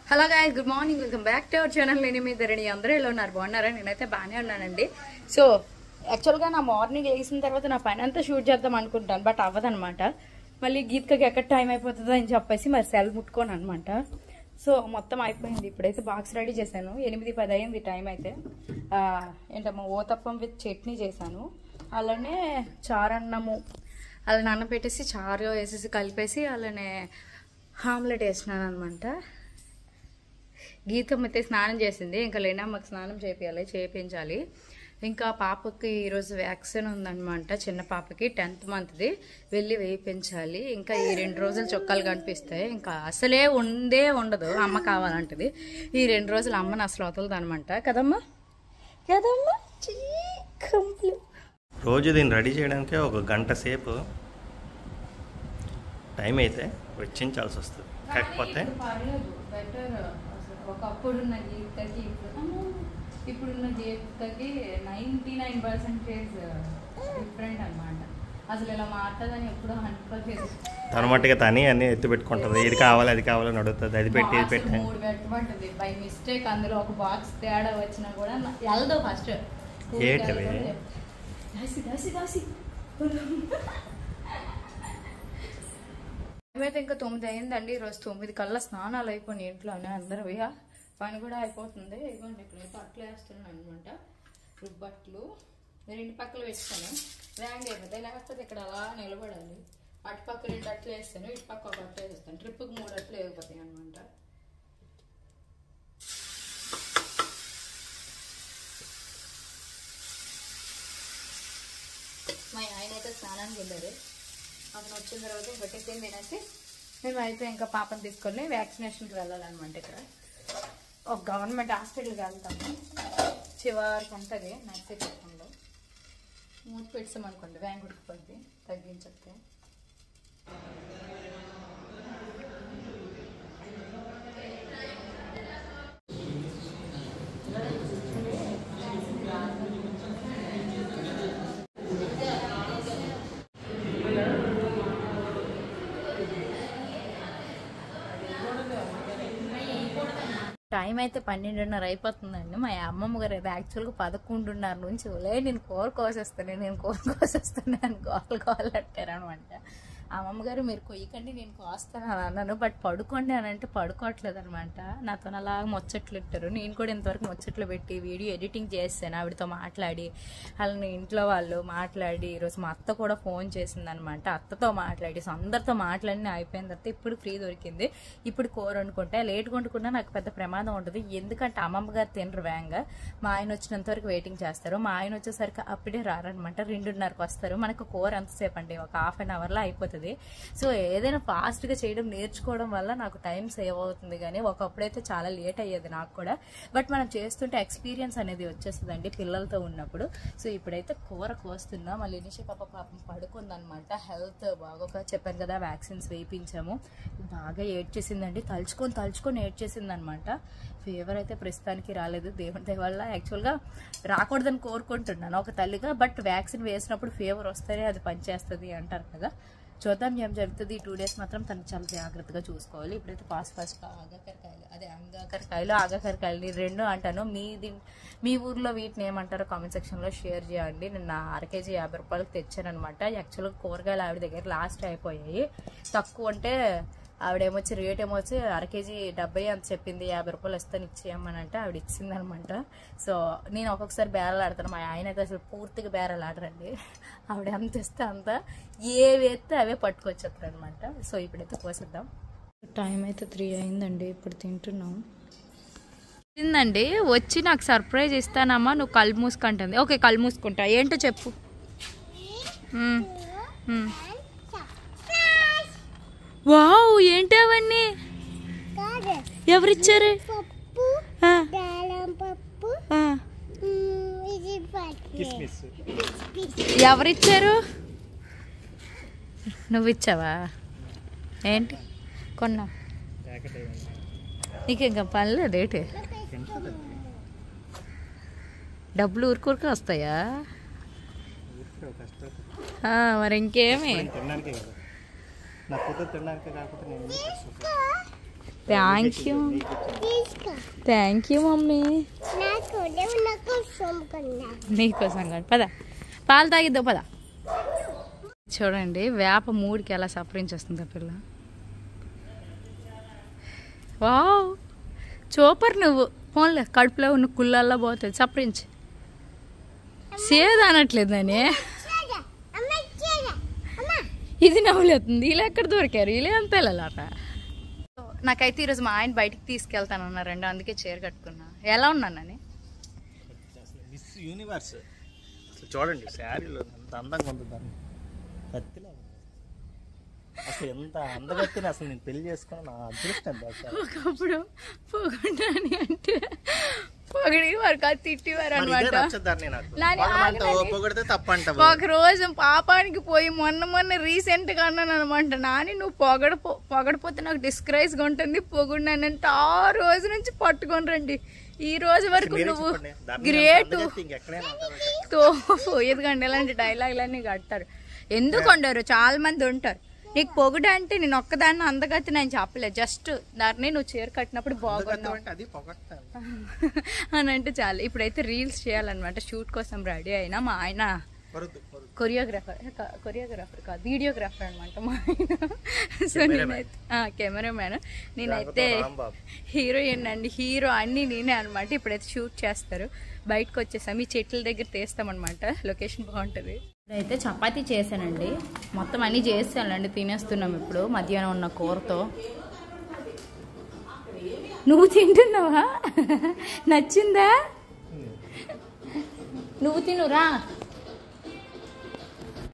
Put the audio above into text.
Hello guys good morning welcome back to our channel నేను మీ ధరణి అందరూ ఎలా ఉన్నారు బాగున్నారా నేనైతే బాగానే ఉన్నానండి సో యాక్చువల్గా నా మార్నింగ్ లేచిన తర్వాత నా పని అంతా షూట్ చేద్దాం అనుకుంటాను బట్ అవ్వదనమాట మళ్ళీ గీత్కకి ఎక్కడ టైం అయిపోతుందో అని చెప్పేసి మరి సెల్ ముట్టుకోను అనమాట సో మొత్తం అయిపోయింది ఇప్పుడైతే బాక్స్ రెడీ చేశాను ఎనిమిది పది అయింది టైం అయితే ఆ, ఏంటమ్మా ఓతప్పం విత్ చట్నీ చేశాను అలానే చారన్నము అలా నానబెట్టేసి చారు వేసేసి కలిపేసి అలానే ఆమ్లెట్ వేసినాను అనమాట గీతం అయితే స్నానం చేసింది ఇంకా లేనమ్మకి స్నానం చేపించాలి చేయించాలి ఇంకా పాపకి ఈరోజు వ్యాక్సిన్ ఉందన్నమాట చిన్న పాపకి టెన్త్ మంత్ది వెళ్ళి వేయించాలి ఇంకా ఈ రెండు రోజులు చొక్కాలు కనిపిస్తాయి ఇంకా అసలే ఉందే ఉండదు అమ్మ కావాలంటది ఈ రెండు రోజులు అమ్మని అసలు వదలదు అనమాట కదమ్మా కదమ్మా కంప్లీ రోజు దీన్ని రెడీ చేయడానికే ఒక గంట సేపు టైం అయితే వెచ్చించాల్సి వస్తుంది కాకపోతే పర్లేదు బెటర్ ఒకప్పుడున్న గీతకి ఇప్పుడు అమ్మో, ఇప్పుడున్న గీతకి నైంటీ నైన్ పర్సెంటేజ్ డిఫరెంట్ అనమాట అసలు ఇలా మాట్లాడదని ఎప్పుడూ అనుకోలేదు తన మట్టుగా తని అన్ని ఎత్తి పెట్టుకుంటుంది ఇది కావాలి అది కావాలని అడుగుతుంది అది పెట్టి ఇది Box పెట్టి మూడు పెట్టమంటుంది బై మిస్టేక్ అందులో ఒక బాక్స్ తేడా వచ్చినా కూడా నా- వెళ్దాం ఫస్ట్ ఏంటవి? దాసి దాసి దాసి మేమైతే ఇంకా తొమ్మిది అయిందండి ఈరోజు తొమ్మిది కల్లా స్నానాలు అయిపోయినాయి ఇంట్లోనే అందరూ ఇక పని కూడా అయిపోతుంది ఇదిగోండి ఇక్కడైతే అట్లా వేస్తున్నాను అనమాట రుబ్బట్లు రెండు పక్కలు పెట్టుతాను వ్యాంగ్ అయిపోతాయి లేకపోతే ఇక్కడ అలా నిలబడాలి అటు పక్క రెండు అట్లు వేస్తాను ఇటు పక్క ఒక అట్లు వేస్తాను ట్రిప్కి మూడు అట్లు వేగిపోతాయి అనమాట మా ఆయన అయితే స్నానానికి వెళ్ళారు అతను వచ్చిన తర్వాత ఇంకా టిఫిన్ తినేసి మేము అయితే ఇంకా పాపను తీసుకొని వ్యాక్సినేషన్కి వెళ్ళాలన్నమాట ఇక్కడ ఒక గవర్నమెంట్ హాస్పిటల్కి వెళ్తాము చివరికి ఉంటుంది నర్సీపట్నంలో మూడు పెట్టామనుకోండి వ్యాంగ్ ఉడికిపోద్ది తగ్గించతే టైం అయితే పన్నెండున్నర అయిపోతుందండి మా అమ్మమ్మ గారు అయితే యాక్చువల్గా పదకొండున్నర నుంచి లే నేను కూర కోసేస్తాను నేను కూర కోసేస్తాను అని గోలు గోలు అంటారు అనమాట అమ్మమ్మ గారు మీరు కొయ్యకండి నేను కోస్తాను అని అన్నాను బట్ పడుకోండి అని అంటే పడుకోవట్లేదు అనమాట నాతో అలా ముచ్చట్లు పెట్టారు నేను కూడా ఇంతవరకు ముచ్చట్లు పెట్టి వీడియో ఎడిటింగ్ చేస్తాను ఆవిడతో మాట్లాడి వాళ్ళని ఇంట్లో వాళ్ళు మాట్లాడి ఈరోజు మా అత్త కూడా ఫోన్ చేసింది అనమాట అత్తతో మాట్లాడి సో అందరితో మాట్లాడి అయిపోయిన తర్వాత ఇప్పుడు ఫ్రీ దొరికింది ఇప్పుడు కూర వండుకుంటే లేట్ వండుకున్నా నాకు పెద్ద ప్రమాదం ఉంటుంది ఎందుకంటే అమ్మమ్మ గారు తినరు వేగంగా మా ఆయన వచ్చినంత వరకు వెయిటింగ్ చేస్తారు మా ఆయన వచ్చేసరికి అప్పుడే రారనమాట రెండున్నరకు వస్తారు మనకు కూర ఎంతసేపు అండి ఒక హాఫ్ అన్ అవర్లో అయిపోతుంది సో ఏదైనా ఫాస్ట్గా చేయడం నేర్చుకోవడం వల్ల నాకు టైం సేవ్ అవుతుంది కానీ ఒకప్పుడైతే చాలా లేట్ అయ్యేది నాకు కూడా బట్ మనం చేస్తుంటే ఎక్స్పీరియన్స్ అనేది వచ్చేస్తుందండి పిల్లలతో ఉన్నప్పుడు సో ఇప్పుడైతే కూర కోస్తున్నా మళ్ళీ నిషి పాప పాపం పడుకుందనమాట హెల్త్ బాగోక చెప్పాను కదా వ్యాక్సిన్స్ వేయించాము బాగా ఏడ్చేసిందండి తలుచుకొని తలుచుకొని ఏడ్చేసింది అనమాట ఫీవర్ అయితే ప్రస్తుతానికి రాలేదు దేవుని దయ వల్ల యాక్చువల్గా రాకూడదని కోరుకుంటున్నాను ఒక తల్లిగా బట్ వ్యాక్సిన్ వేసినప్పుడు ఫీవర్ వస్తేనే అది పనిచేస్తుంది అంటారు కదా చూద్దాం ఏం జరుగుతుంది ఈ టూ డేస్ మాత్రం తను చాలా జాగ్రత్తగా చూసుకోవాలి ఇప్పుడైతే ఫాస్ట్ ఫాస్ట్ ఆగాకరకాయలు అదే అంగాకరకాయలు ఆగాకరకాయలు ఈ రెండు అంటాను మీది మీ ఊర్లో వీటిని ఏమంటారో కామెంట్ సెక్షన్లో షేర్ చేయండి నేను నా అర కేజీ యాభై రూపాయలకి తెచ్చాను అనమాట యాక్చువల్గా కూరగాయలు ఆవిడ దగ్గర లాస్ట్ అయిపోయాయి తక్కువ అంటే ఆవిడేమొచ్చి రేట్ ఏమొచ్చి అర కేజీ డెబ్బై అంత చెప్పింది యాభై రూపాయలు ఇస్తాను ఇచ్చేయమని అంటే ఆవిడ ఇచ్చింది అనమాట సో నేను ఒక్కొక్కసారి బేరాలు ఆడతాను మా ఆయన అయితే అసలు పూర్తిగా బేరాలు ఆడరండి ఆవిడ ఎంత ఇస్తే అంత ఏ వేస్తే అవే పట్టుకొచ్చేస్తారు అనమాట సో ఇప్పుడైతే కోసిద్దాం టైం అయితే త్రీ అయిందండి ఇప్పుడు తింటున్నాం తిందండి వచ్చి నాకు సర్ప్రైజ్ ఇస్తానమ్మా నువ్వు కళ్ళు మూసుకుంటుంది ఓకే కళ్ళు మూసుకుంటా ఏంటో చెప్పు మ్మ్. మ్మ్. వావ్ ఏంటి అవన్నీ ఎవరిచ్చారు పప్పు ఆ, బెల్లం పప్పు ఆ. మ్మ్, ఇది పచ్చి ఎవరిచ్చారు నువ్వు ఇచ్చావా ఏంటి కొన్నా నీకు ఇంకా పనిలేదు ఏంటి డబ్బులు ఊరికూరికే వస్తాయా ఆ, మరి ఇంకేమి తినడానికే కదా నా కూతురు తినడానికే కాకపోతే నేను థ్యాంక్ యూ ఇది థ్యాంక్ యూ మమ్మీ నాకు నాకు సొమ్ముకున్నా నీకోసం కాదు పద పాలు తాగిద్దాం పద చూడండి వేప మూడికి ఎలా సఫరించేస్తుంది ఆ పిల్ల వావ్ సూపర్ నువ్వు ఫోన్లే కడుపులో ఉన్న కుళ్ళల్లా పోతుంది సఫరించి సేద అనట్లేదు అని చేదా అమ్మ చేదా అమ్మ ఇది నవ్వులేతుంది ఇలా ఎక్కడ దొరికారు ఇలా ఎంత వెళ్ళాలట నాకైతే ఈరోజు మా ఆయన బయటికి తీసుకెళ్తానన్నారండి అందుకే చీర కట్టుకున్నా ఎలా ఉన్నానని మిస్ యూనివర్స్ అసలు చూడండి శారీలో ఎంత అందంగా ఉంది దాన్ని కత్తిలా ఉంది. అసలు ఎంత అందగత్తిని అసలు నేను పెళ్లి చేసుకుని నా అదృష్టం అసలు ఒకప్పుడు పొగడాని అంటే పొగిడి వారు కాదు తిట్టివారు మరి ఇదే అనమాట నచ్చదాన్ని నాకు నాని పొగమంటావు, ఆగలేని. పొగిడితే తప్పంటావు ఒక రోజు పాపానికి పోయి మొన్న మొన్న రీసెంట్ గా అన్నాను అనమాట నాని నువ్వు పొగడ పొగడపోతే నాకు డిస్కరైజ్ గా ఉంటుంది పొగిడినానంటే ఆ రోజు నుంచి పట్టుకొని రండి ఈ రోజు వరకు మీరే నువ్వు చెప్పండి. దాన్ని గ్రేట్ అందగత్తి ఇంకెక్కడైనా ఉంటుందా? తోపు ఎందుకంటే ఇలాంటి డైలాగులన్నీ కడతారు ఎందుకు ఉండరు చాలా మంది ఉంటారు నీకు పొగుడు అంటే నేను ఒక్కదాన్ని అందగతి నేను చెప్పలేదు జస్ట్ దాన్ని నువ్వు చీర కట్టినప్పుడు బాగున్నావు అందగత్తి అంటే అది పొగడతాను అని అంటే చాలు ఇప్పుడైతే రీల్స్ చేయాలన్నమాట షూట్ కోసం రెడీ అయినా మా ఆయన పొరద్దు పొరద్దు కొరియోగ్రాఫర్ కొరియోగ్రాఫర్ కాదు వీడియోగ్రాఫర్ అనమాట మా ఆయన సో నేనైతే కెమెరామ్యాన్ నేనైతే రాంబాబు. హీరోయిన్ అండి హీరో అన్ని నేనే అనమాట ఇప్పుడైతే షూట్ చేస్తారు బయటకు వచ్చేసాం ఈ చెట్ల దగ్గర తీస్తామన్నమాట లొకేషన్ బాగుంటుంది ఇప్పుడైతే చపాతీ చేశానండి మొత్తం అన్ని చేసానండి తినేస్తున్నాం ఇప్పుడు మధ్యాహ్నం ఉన్న కూరతో నువ్వు తింటున్నావా నచ్చిందా నువ్వు తినురా